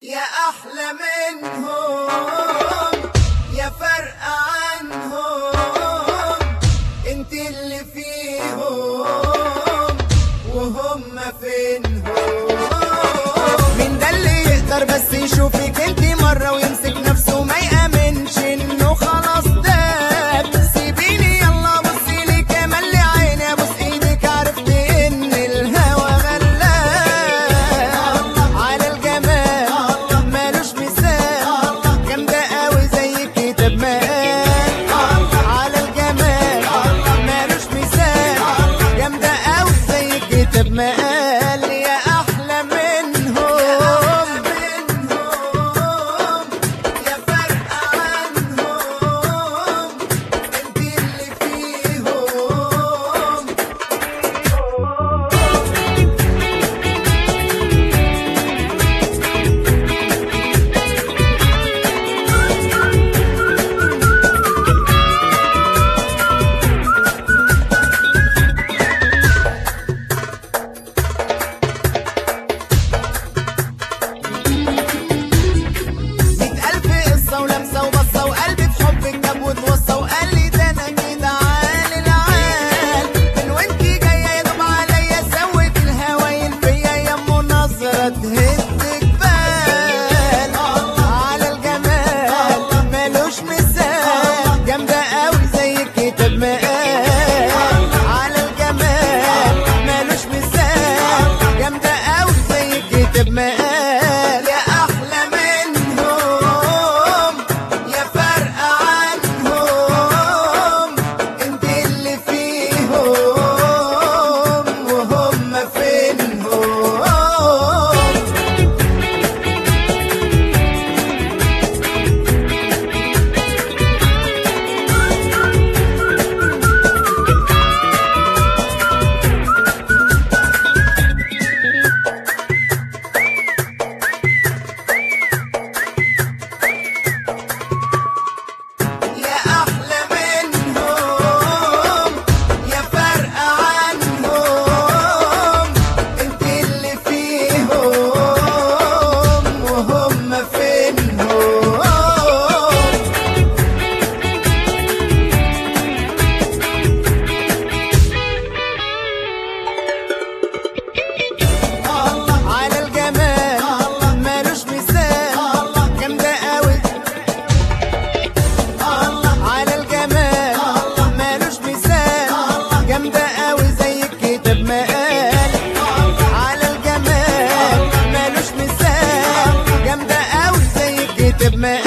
يا أحلى منهم يا فرق عنهم انت اللي فيهم وهم فينهم مين ده اللي يقدر بس يشوفك انت مرة ويمسك نفسه ما يأمنش انه خلاص داب سيبيني يلا بصي لي كمان لي عيني ابوس ايدك عرفت ان الهوى غلاب على الجمال مالوش مثال جامدة قوي زي الكتاب مقال على الجمال مالوش مثال جامدة قوي زي الكتاب مقال يا احلى منهم يا فرق عنهم انت اللي فيهم مية ألف قصة ولمسة وبصة وقلبي في حبك جاب وتوصى وقال لي ده أنا كده عال العال من وانتي جاية يا دوب عليا سوت الهوايل فيا يمو نظرة تهد جبال على الجمال مالوش مثال جامدة قوي زي الكتاب مقال على الجمال مالوش مثال جامدة قوي زي الكتاب مقال يا أحلى منهم يا فرق عنهم انت اللي فيهم وهم فينهم يا أحلى منهم يا فرق عنهم انت اللي فيهم وهم فينهم على الجمال مالوش مثال جامدة قوي على الجمال مالوش مثال جامدة قوي زي الكتاب مقال على الجمال مالوش مثال جامدة قوي زي الكتاب مقال